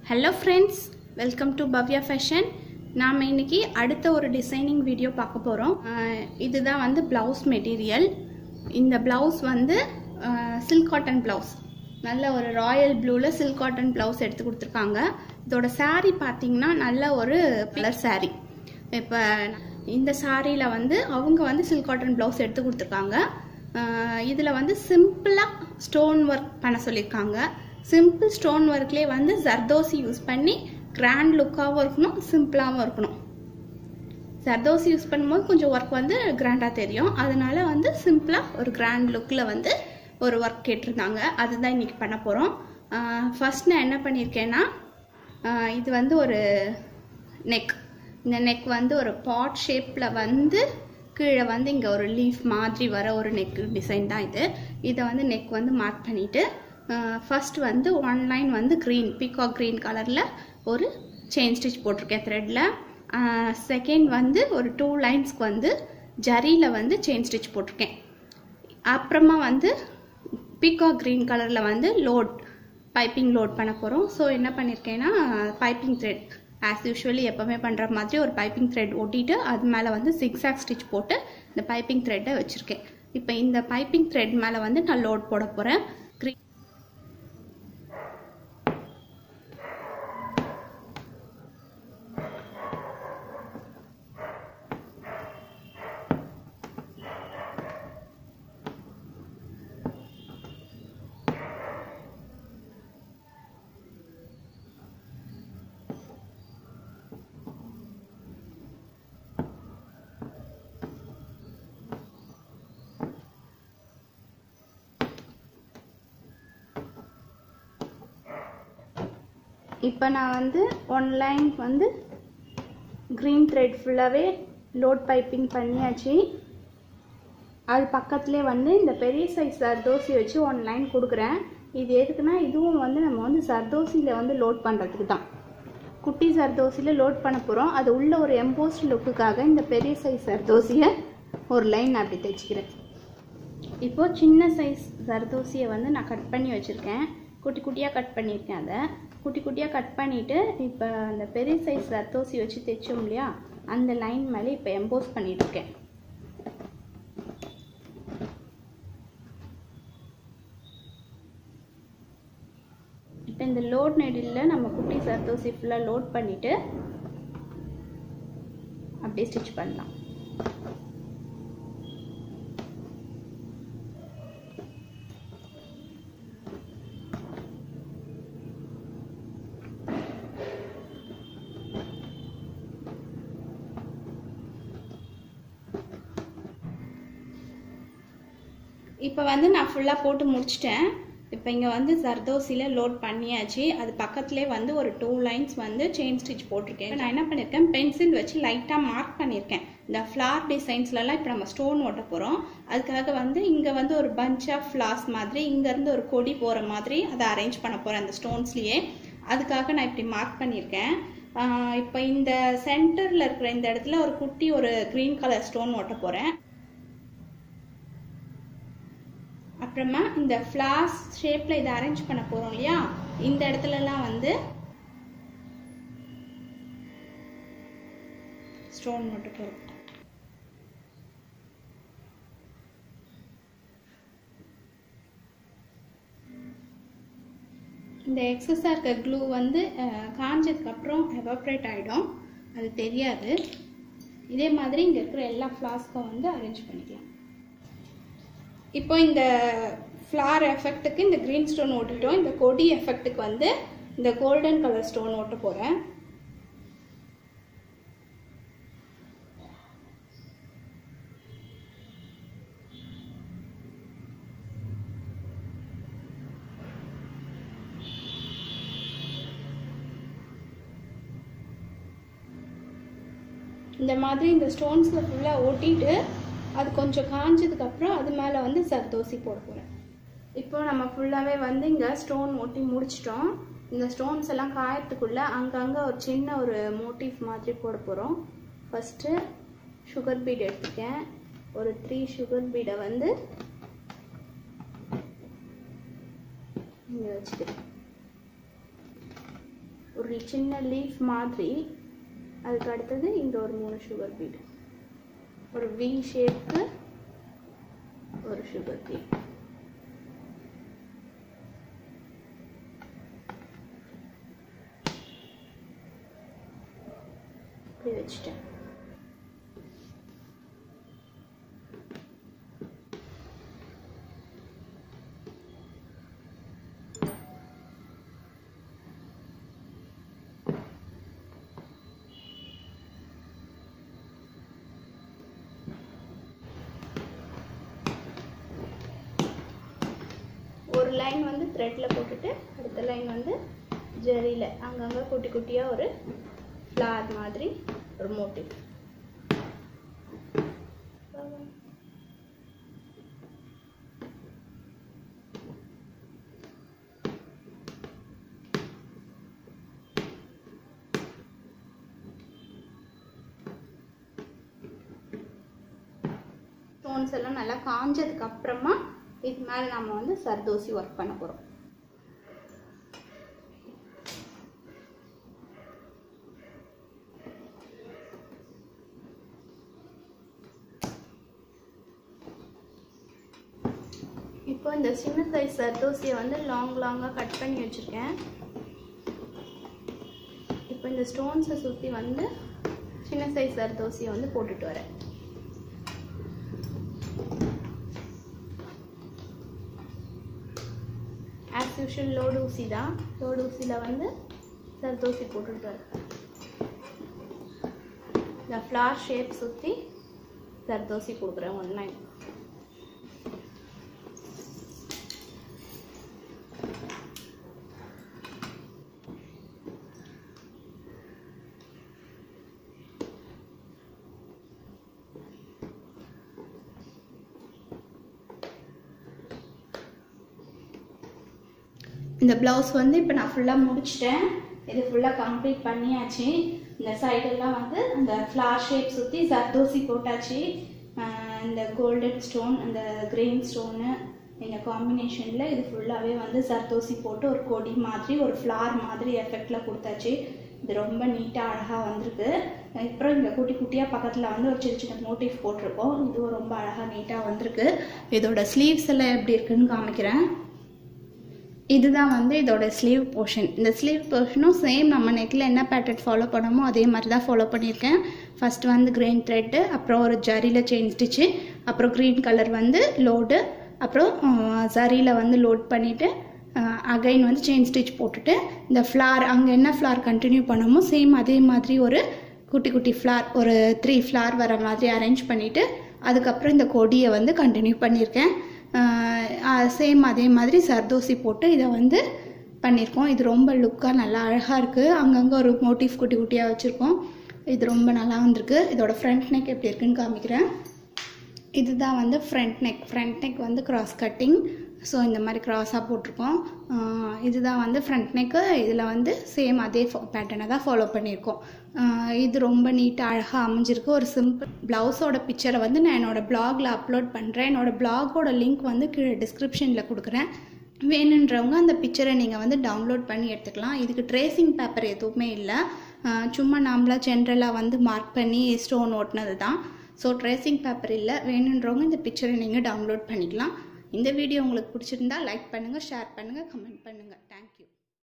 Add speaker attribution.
Speaker 1: hello friends welcome to Bhavya fashion நாம் இன்னைக்கு அடுத்த ஒரு டிசைனிங் வீடியோ பார்க்க போகிறோம் இதுதான் வந்து ப்ளவுஸ் மெட்டீரியல் இந்த ப்ளவுஸ் வந்து சில்க் காட்டன் ப்ளவுஸ் நல்ல ஒரு ராயல் ப்ளூவில் சில்க் காட்டன் ப்ளவுஸ் எடுத்து கொடுத்துருக்காங்க இதோட saree பார்த்தீங்கன்னா நல்ல ஒரு கலர் saree இப்போ இந்த சாரியில் வந்து அவங்க வந்து சில்க் காட்டன் ப்ளவுஸ் எடுத்து கொடுத்துருக்காங்க இதில் வந்து சிம்பிளாக ஸ்டோன் ஒர்க் பண்ண சொல்லியிருக்காங்க சிம்பிள் ஸ்டோன் ஒர்க்லேயே வந்து ஜர்தோசி யூஸ் பண்ணி கிராண்ட் லுக்காகவும் இருக்கணும் சிம்பிளாகவும் இருக்கணும் ஜர்தோசி யூஸ் பண்ணும்போது கொஞ்சம் ஒர்க் வந்து கிராண்டாக தெரியும் அதனால வந்து சிம்பிளாக ஒரு கிராண்ட் லுக்கில் வந்து ஒரு ஒர்க் கேட்டிருந்தாங்க அதுதான் இன்றைக்கி பண்ண போகிறோம் ஃபர்ஸ்ட் நான் என்ன பண்ணியிருக்கேன்னா ஆஹ் இது வந்து ஒரு நெக் இந்த நெக் வந்து ஒரு பாட் ஷேப்பில் வந்து கீழே வந்து இங்கே ஒரு லீஃப் மாதிரி வர ஒரு நெக் டிசைன் தான் இது இதை வந்து நெக் வந்து மார்க் பண்ணிவிட்டு ஃபர்ஸ்ட் வந்து ஒன் லைன் வந்து க்ரீன் பீகாக் க்ரீன் கலரில் ஒரு செயின் ஸ்டிச் போட்டிருக்கேன் த்ரெட்டில் செகண்ட் வந்து ஒரு டூ லைன்ஸ்க்கு வந்து ஜரியில் வந்து செயின் ஸ்டிச் போட்டிருக்கேன் அப்புறமா வந்து பீகாக் க்ரீன் கலரில் வந்து லோட் பைப்பிங் லோட் பண்ண போகிறோம் ஸோ என்ன பண்ணியிருக்கேன்னா பைப்பிங் த்ரெட் ஆஸ் யூஷுவலி எப்போவுமே பண்ணுற மாதிரி ஒரு பைப்பிங் த்ரெட் ஒட்டிட்டு அது மேலே வந்து சிக்ஸாக் ஸ்டிச் போட்டு இந்த பைப்பிங் த்ரெட்டை வச்சுருக்கேன் இப்போ இந்த பைப்பிங் த்ரெட் மேலே வந்து நான் லோட் போட போகிறேன் க்ரீ இப்போ நான் வந்து ஒன் லைன் வந்து க்ரீன் த்ரெட் ஃபுல்லாகவே லோட் பைப்பிங் பண்ணியாச்சு அது பக்கத்துலேயே வந்து இந்த பெரிய சைஸ் சர்தோசி வச்சு ஒன் லைன் கொடுக்குறேன் இது எதுக்குன்னா இதுவும் வந்து நம்ம வந்து சர்தோசியில் வந்து லோட் பண்ணுறதுக்கு தான் குட்டி சர்தோசியில் லோட் பண்ண போகிறோம் அது உள்ள ஒரு எம்போஸ்ட் லுக்குக்காக இந்த பெரிய சைஸ் சர்தோசியை ஒரு லைன் அப்படி தைச்சிக்கிறேன் இப்போது சின்ன சைஸ் சர்தோசியை வந்து நான் கட் பண்ணி வச்சுருக்கேன் குட்டி குட்டியாக கட் பண்ணியிருக்கேன் அதை குட்டி குட்டியாக கட் பண்ணிவிட்டு இப்போ அந்த பெரிய சைஸ் சர்தோசி வச்சு தைச்சோம் இல்லையா அந்த லைன் மேலே இப்போ எம்போஸ் பண்ணிகிட்ருக்கேன் இப்போ இந்த லோட் நெடிலில் நம்ம குட்டி சர்தோசி ஃபுல்லாக லோட் பண்ணிவிட்டு அப்படியே ஸ்டிச் பண்ணலாம் இப்போ வந்து நான் ஃபுல்லாக போட்டு முடிச்சிட்டேன் இப்போ இங்கே வந்து ஜர்தோசியில் லோட் பண்ணியாச்சு அது பக்கத்துலேயே வந்து ஒரு டூ லைன்ஸ் வந்து செயின் ஸ்டிச் போட்டிருக்கேன் நான் என்ன பண்ணியிருக்கேன் பென்சில் வச்சு லைட்டாக மார்க் பண்ணியிருக்கேன் இந்த ஃப்ளார் டிசைன்ஸ்லலாம் இப்போ நம்ம ஸ்டோன் ஓட்ட போகிறோம் அதுக்காக வந்து இங்கே வந்து ஒரு பஞ்ச் ஆஃப் ஃப்ளார்ஸ் மாதிரி இங்கேருந்து ஒரு கொடி போகிற மாதிரி அதை அரேஞ்ச் பண்ண போகிறேன் அந்த ஸ்டோன்ஸ்லேயே அதுக்காக நான் இப்படி மார்க் பண்ணியிருக்கேன் இப்போ இந்த சென்டரில் இருக்கிற இந்த இடத்துல ஒரு குட்டி ஒரு க்ரீன் கலர் ஸ்டோன் ஓட்ட போகிறேன் அப்புறமா இந்த ஃப்ளார்ஸ் ஷேப்பில் இதை அரேஞ்ச் பண்ண போகிறோம் இல்லையா இந்த இடத்துலலாம் வந்து ஸ்டோன் மட்டும் போகிறோம் இந்த எக்ஸஸாக இருக்க க்ளூ வந்து காஞ்சதுக்கப்புறம் எவாப்ரேட் ஆகிடும் அது தெரியாது இதே மாதிரி இங்கே இருக்கிற எல்லா ஃப்ளாஸ்க்கும் வந்து அரேஞ்ச் பண்ணிக்கலாம் இப்போ இந்த ஃப்ளார் எஃபெக்ட்டுக்கு இந்த க்ரீன் ஸ்டோன் ஓட்டிட்டோம் இந்த கொடி எஃபெக்ட்டுக்கு வந்து இந்த கோல்டன் கலர் ஸ்டோன் ஓட்ட போகிறேன் இந்த மாதிரி இந்த ஸ்டோன்ஸில் ஃபுல்லாக ஓட்டிட்டு அது கொஞ்சம் காஞ்சதுக்கப்புறம் அது மேலே வந்து சர்தோசி போட போகிறேன் இப்போ நம்ம ஃபுல்லாகவே வந்து இங்கே ஸ்டோன் ஒட்டி முடிச்சிட்டோம் இந்த ஸ்டோன்ஸ் எல்லாம் காயத்துக்குள்ளே அங்கங்கே ஒரு சின்ன ஒரு மோட்டிவ் மாதிரி போட போகிறோம் ஃபஸ்ட்டு சுகர் பீட் எடுத்துக்கேன் ஒரு த்ரீ சுகர் பீடை வந்து இங்கே வச்சுக்கிறேன் ஒரு சின்ன லீஃப் மாதிரி அதுக்கு அடுத்தது இங்கே ஒரு மூணு சுகர் பீட் ஒரு வி ஷேப்க்கு ஒரு சுகர் பீட் இப்படி வச்சுட்டேன் ஒரு லைன் வந்து த்ரெட்டில் போட்டுட்டு அடுத்த லைன் வந்து ஜெரியில் அங்கங்கே குட்டி குட்டியாக ஒரு ஃப்ளார் மாதிரி ஒரு மோட்டிவ் ஸ்டோன்ஸ் எல்லாம் நல்லா காஞ்சதுக்கு அப்புறமா இது மேலே நம்ம வந்து சர்தோசி ஒர்க் பண்ண போகிறோம் இப்போ இந்த சின்ன சைஸ் சர்தோசியை வந்து லாங் லாங்காக கட் பண்ணி வச்சுருக்கேன் இப்போ இந்த ஸ்டோன்ஸை சுற்றி வந்து சின்ன சைஸ் சர்தோசியை வந்து போட்டுட்டு வரேன் ஆஸ் யூஷுவல் லோடு ஊசி தான் லோடு ஊசியில் வந்து சர்தோசி போட்டுட்டு வரேன் இந்த ஃப்ளார் ஷேப் சுற்றி சர்தோசி கொடுக்குறேன் ஒன் லைன் இந்த ப்ளவுஸ் வந்து இப்போ நான் ஃபுல்லாக முடிச்சிட்டேன் இது ஃபுல்லாக கம்ப்ளீட் பண்ணியாச்சு இந்த சைடெல்லாம் வந்து அந்த ஃப்ளார் ஷேப் சுற்றி சர்தோசி போட்டாச்சு ஆஹ் இந்த கோல்டன் ஸ்டோன் அந்த கிரீன் ஸ்டோனு இந்த காம்பினேஷனில் இது ஃபுல்லாகவே வந்து சர்தோசி போட்டு ஒரு கொடி மாதிரி ஒரு ஃப்ளார் மாதிரி எஃபெக்டில் கொடுத்தாச்சு இது ரொம்ப நீட்டாக அழகாக வந்திருக்கு அப்புறம் இங்கே குட்டி குட்டியாக பக்கத்தில் வந்து ஒரு சின்ன சின்ன மோட்டிவ் போட்டிருக்கோம் இதுவும் ரொம்ப அழகாக நீட்டாக வந்திருக்கு இதோட ஸ்லீவ்ஸ் எல்லாம் எப்படி இருக்குன்னு காமிக்கிறேன் இதுதான் வந்து இதோட ஸ்லீவ் போர்ஷன் இந்த ஸ்லீவ் போர்ஷனும் சேம் நம்ம நெக்கில் என்ன பேட்டர்ன் ஃபாலோ பண்ணமோ அதே மாதிரி தான் ஃபாலோ பண்ணியிருக்கேன் ஃபர்ஸ்ட் வந்து கிரீன் த்ரெட்டு அப்புறம் ஒரு ஜரியில் செயின் ஸ்டிச்சு அப்புறம் க்ரீன் கலர் வந்து லோடு அப்புறம் ஜரியில் வந்து லோட் பண்ணிவிட்டு அகைன் வந்து செயின் ஸ்டிச் போட்டுட்டு இந்த ஃப்ளார் அங்கே என்ன ஃப்ளார் கண்டினியூ பண்ணமோ சேம் அதே மாதிரி ஒரு குட்டி குட்டி ஃப்ளார் ஒரு த்ரீ ஃப்ளார் வர மாதிரி அரேஞ்ச் பண்ணிவிட்டு அதுக்கப்புறம் இந்த கொடியை வந்து கண்டினியூ பண்ணியிருக்கேன் சேம் அதே மாதிரி சர்தோசி போட்டு இதை வந்து பண்ணியிருக்கோம் இது ரொம்ப லுக்காக நல்லா அழகாக இருக்குது அங்கங்கே ஒரு மோட்டிவ் குட்டி குட்டியாக வச்சுருக்கோம் இது ரொம்ப நல்லா வந்திருக்கு இதோட ஃப்ரண்ட் நெக் எப்படி இருக்குன்னு காமிக்கிறேன் இதுதான் வந்து ஃப்ரண்ட் நெக் ஃப்ரண்ட் நெக் வந்து கிராஸ் கட்டிங் ஸோ இந்த மாதிரி க்ராஸாக போட்டிருக்கோம் ஆஹ் இதுதான் வந்து ஃப்ரண்ட் நெக்கு இதில் வந்து சேம் அதே பேட்டர்னை தான் ஃபாலோ பண்ணியிருக்கோம் ஆஹ் இது ரொம்ப நீட்டாக அழகாக அமைஞ்சிருக்கு ஒரு சிம்பிள் ப்ளவுஸோட பிக்சரை வந்து நான் என்னோடய ப்ளாகில் அப்லோட் பண்ணுறேன் என்னோடய ப்ளாகோட லிங்க் வந்து கீழே டிஸ்கிரிப்ஷனில் கொடுக்குறேன் வேணுன்றவங்க அந்த பிக்சரை நீங்கள் வந்து டவுன்லோட் பண்ணி எடுத்துக்கலாம் இதுக்கு ட்ரேசிங் பேப்பர் எதுவுமே இல்லை ஆஹ் சும்மா நாமளாக ஜென்ரலாக வந்து மார்க் பண்ணி ஸ்டோன் ஓட்டினது தான் ஸோ ட்ரேசிங் பேப்பர் இல்லை வேணுன்றவங்க இந்த பிக்சரை நீங்கள் டவுன்லோட் பண்ணிக்கலாம் இந்த வீடியோ உங்களுக்கு பிடிச்சிருந்தா லைக் பண்ணுங்கள் ஷேர் பண்ணுங்கள் கமெண்ட் பண்ணுங்கள் தேங்க்யூ